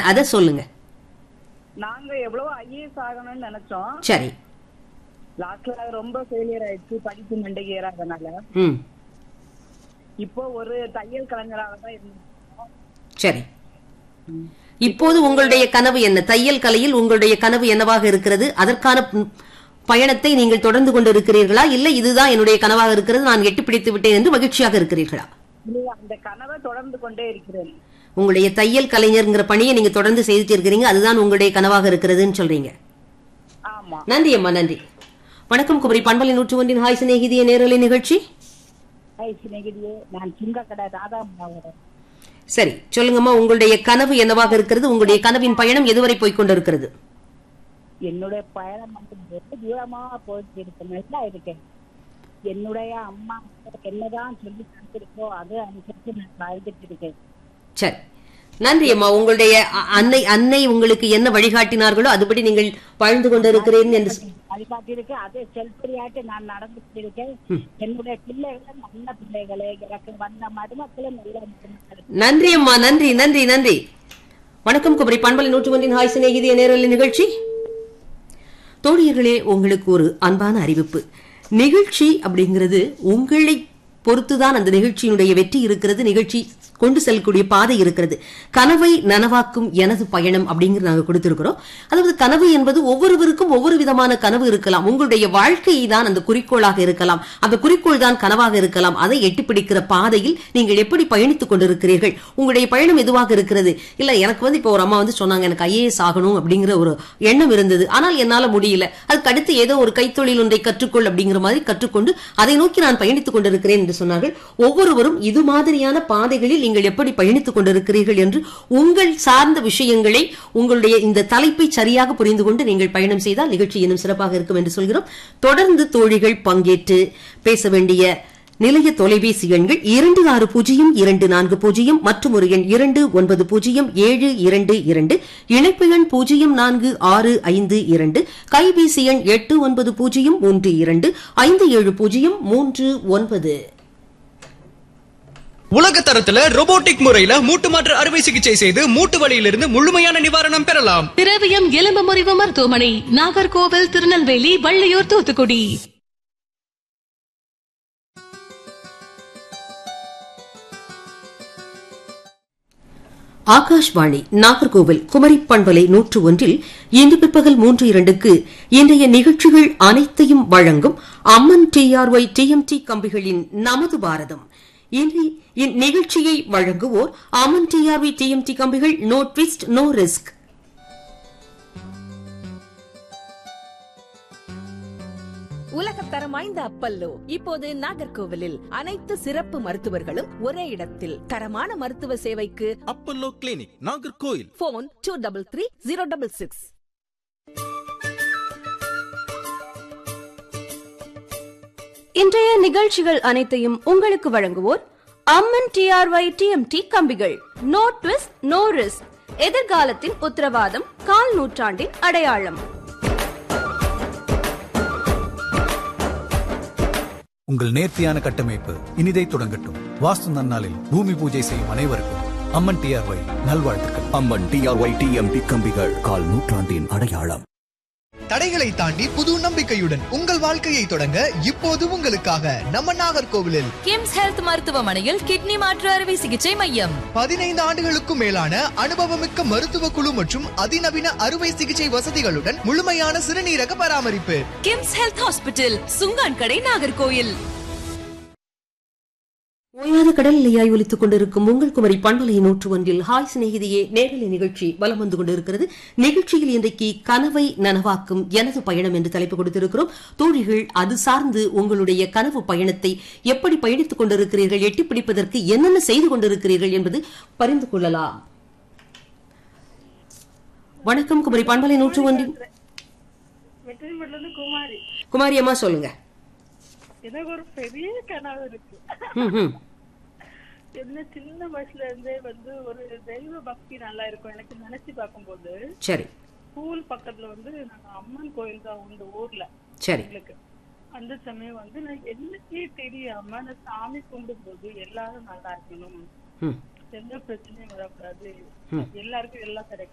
அதை சொல்லுங்க நாங்க எவ்வளவு ஐஏஎஸ் ஆகணும்னு நினைச்சோம் சரி லாஸ்ட்ல ரொம்ப ஃபெயிலியர் ஆயிடுச்சு படிப்பு மண்டைக்கு ஏறாதனால ம் இப்போ ஒரு தையல் கலைஞராக தான் இருந்தோம் சரி இப்போது உங்களுடைய கனவு என்ன தையல் கலையில் உங்களுடைய கனவு என்னவாக இருக்கிறது அதற்கான ம், பயணத்தை நீங்கள் தொடர்ந்து கொண்டு இருக்கிறீர்களா இல்லை இதுதான் என்னுடைய கனவாக இருக்கிறது நான் எட்டி பிடித்து விட்டேன் என்று மகிழ்ச்சியாக இருக்கிறீர்களா இல்லையா, அந்த கனவை தொடர்ந்து கொண்டே இருக்கிறேன் உங்களுடைய தையல் கலைஞர்ங்கிற பணியை நீங்க தொடர்ந்து செய்துட்டு இருக்கிறீங்க அதுதான் உங்களுடைய கனவாக இருக்கிறதுன்னு சொல்றீங்க ஆமா நன்றி அம்மா நன்றி வணக்கம் குமரி பண்பலை நூற்று ஒன்றின் ஹாய் சிநேகிதிய நேரலை நிகழ்ச்சி ஹை சிநேகிதியே நான் சுங்க கடை ராதா மாவட்டம் சரி சொல்லுங்கம்மா உங்களுடைய கனவு என்னவாக இருக்கிறது உங்களுடைய கனவின் பயணம் எதுவரை போய்க் கொண்டிருக்கிறது என்னுடைய பயணம் வந்து வெகு தூரமா போயிட்டு இருக்கு நல்லா இருக்கேன் என்னுடைய அம்மா எனக்கு என்னதான் சொல்லி தந்திருக்கோ அது அனுசரிச்சு நான் வாழ்ந்துட்டு இருக்கேன் சரி நன்றி அம்மா உங்களுடைய அ- அன்னை அன்னை உங்களுக்கு என்ன வழிகாட்டினார்களோ அதுபடி நீங்கள் வாழ்ந்து கொண்டிருக்கிறேன் என்று சொ- வழிகாட்டி இருக்கு அதே செல்பரியாட்டு நான் நடந்துட்டு இருக்கேன் என்னுடைய பிள்ளைகளும் நல்ல பிள்ளைகளே எனக்கு வந்த மருமக்களும் நல்ல மருமக்கள் நன்றி அம்மா நன்றி நன்றி நன்றி வணக்கம் குமரி பண்பலை நூற்று ஒன்றின் ஹாய் சிநேகிதிய நேரலை நிகழ்ச்சி தோழியர்களே உங்களுக்கு ஒரு அன்பான அறிவிப்பு நிகழ்ச்சி அப்படிங்கிறது உங்களை பொறுத்துதான் அந்த நிகழ்ச்சியினுடைய வெற்றி இருக்கிறது நிகழ்ச்சி கொண்டு செல்லக்கூடிய பாதை இருக்கிறது கனவை நனவாக்கும் எனது பயணம் அப்படிங்கிறது நாங்க கொடுத்திருக்கிறோம் அதாவது கனவு என்பது ஒவ்வொருவருக்கும் ஒவ்வொரு விதமான கனவு இருக்கலாம் உங்களுடைய வாழ்க்கை தான் அந்த குறிக்கோளாக இருக்கலாம் அந்த குறிக்கோள் தான் கனவாக இருக்கலாம் அதை எட்டி பிடிக்கிற பாதையில் நீங்கள் எப்படி பயணித்துக் கொண்டிருக்கிறீர்கள் உங்களுடைய பயணம் எதுவாக இருக்கிறது இல்ல எனக்கு வந்து இப்போ ஒரு அம்மா வந்து சொன்னாங்க எனக்கு ஐஏஎஸ் ஆகணும் அப்படிங்கிற ஒரு எண்ணம் இருந்தது ஆனால் என்னால முடியல அதுக்கு அடுத்து ஏதோ ஒரு கைத்தொழில் ஒன்றை கற்றுக்கொள் அப்படிங்கிற மாதிரி கற்றுக்கொண்டு அதை நோக்கி நான் பயணித்துக் கொண்டிருக்கிறேன் என்று சொன்னார்கள் ஒவ்வொருவரும் இது மாதிரியான பாதைகளில் நீங்கள் எப்படி பயணித்துக் கொண்டிருக்கிறீர்கள் என்று உங்கள் சார்ந்த விஷயங்களை உங்களுடைய இந்த தலைப்பை சரியாக புரிந்து கொண்டு நீங்கள் பயணம் செய்தால் நிகழ்ச்சி இன்னும் சிறப்பாக இருக்கும் என்று சொல்கிறோம் தொடர்ந்து தோழிகள் பங்கேற்று பேச வேண்டிய நிலைய தொலைபேசி எண்கள் இரண்டு ஆறு பூஜ்ஜியம் இரண்டு நான்கு பூஜ்ஜியம் மற்றும் ஒரு எண் இரண்டு ஒன்பது பூஜ்ஜியம் ஏழு இரண்டு இரண்டு இணைப்பு எண் பூஜ்ஜியம் நான்கு ஆறு ஐந்து இரண்டு கைபேசி எண் எட்டு ஒன்பது பூஜ்ஜியம் மூன்று இரண்டு ஐந்து ஏழு பூஜ்ஜியம் மூன்று ஒன்பது உலக தரத்துல robotic முறையில மூட்டு மாற்று அறுவை சிகிச்சை செய்து மூட்டு வலியிலிருந்து முழுமையான நிவாரணம் பெறலாம் திரவியம் எலும்பு முறிவு மருத்துவமனை நாகர்கோவில் திருநெல்வேலி வள்ளியூர் தூத்துக்குடி ஆகாஷ்வாணி நாகர்கோவில் குமரி பண்பலை நூற்று ஒன்றில் இன்று பிற்பகல் மூன்று இரண்டுக்கு இன்றைய நிகழ்ச்சிகள் அனைத்தையும் வழங்கும் அம்மன் டிஆர்ஒய் டிஎம்டி கம்பிகளின் நமது பாரதம் இன்று இந்நிகழ்ச்சியை வழங்குவோர் அம்மன் டிஆர்ஒய் டிஎம்டி கம்பிகள் நோ ட்விஸ்ட் நோ ரிஸ்க் உலகத்தரம் வாய்ந்த அப்பல்லோ இப்போது நாகர்கோவிலில் அனைத்து சிறப்பு மருத்துவர்களும் ஒரே இடத்தில் தரமான மருத்துவ சேவைக்கு Apollo clinic Nagercoil phone two double three zero double six இன்றைய நிகழ்ச்சிகள் அனைத்தையும் உங்களுக்கு வழங்குவோர் அம்மன் டிஆர்ஒய் டிஎம்டி கம்பிகள் நோ ட்விஸ்ட் நோ ரிஸ்க் எதிர்காலத்தின் உத்தரவாதம் கால் நூற்றாண்டின் அடையாளம் உங்கள் நேர்த்தியான கட்டமைப்பு இனிதை தொடங்கட்டும் வாஸ்து நன்னாளில் பூமி பூஜை செய்யும் அனைவருக்கும் அம்மன் டிஆர்ஒய் நல்வாழ்த்துக்கள் அம்மன் டிஆர்ஒய் டிஎம்டி கம்பிகள் கால் நூற்றாண்டின் அடையாளம் தடைகளை தாண்டி புது நம்பிக்கையுடன் உங்கள் வாழ்க்கையை தொடங்க இப்போது உங்களுக்காக நம்ம நாகர்கோவிலில் கிம்ஸ் ஹெல்த் மருத்துவமனையில் கிட்னி மாற்று அறுவை சிகிச்சை மையம் பதினைந்து ஆண்டுகளுக்கும் மேலான அனுபவமிக்க மருத்துவ குழு மற்றும் அதிநவீன அறுவை சிகிச்சை வசதிகளுடன் முழுமையான சிறுநீரக பராமரிப்பு கிம்ஸ் ஹெல்த் ஹாஸ்பிட்டல் சுங்கான் கடை நாகர்கோயில் ஓயாத கடல் நிலையாய் ஒலித்துக் கொண்டிருக்கும் உங்கள் குமரி பண்பலை நூற்று ஒன்றில் ஹாய் சிநேகிதியே நேரலை நிகழ்ச்சி வலம் வந்து கொண்டிருக்கிறது நிகழ்ச்சியில் இன்றைக்கு கனவை நனவாக்கும் எனது பயணம் என்று தலைப்பு கொடுத்திருக்கிறோம் தோழிகள் அது சார்ந்து உங்களுடைய கனவு பயணத்தை எப்படி பயணித்துக் கொண்டிருக்கிறீர்கள் எட்டிப் பிடிப்பதற்கு என்னென்ன செய்து கொண்டிருக்கிறீர்கள் என்பது பரிந்து கொள்ளலாம் வணக்கம் குமரி பண்பலை நூற்று ஒன்றில் வெற்றிமட்டிலிருந்து குமாரி குமாரி அம்மா சொல்லுங்க எனக்கு ஒரு பெரிய கனவு இருக்கு ம், ம். என்ன சின்ன வயசுல இருந்தே வந்து ஒரு தெய்வ பக்தி நல்லா இருக்கும் எனக்கு நினைச்சு பார்க்கும்போது சரி ஸ்கூல் பக்கத்துல வந்து நாங்க அம்மன் கோயில் தான் உண்டு ஊர்ல சரி எங்களுக்கு அந்த சமயம் வந்து நான் என்னக்கே தெரியாம நான் சாமி கும்பிடும் போது எல்லாரும் நல்லா இருக்கணும் ம் எந்த பிரச்சனையும் வரக்கூடாது ம். எல்லாருக்கும் எல்லாம் கிடைக்கும்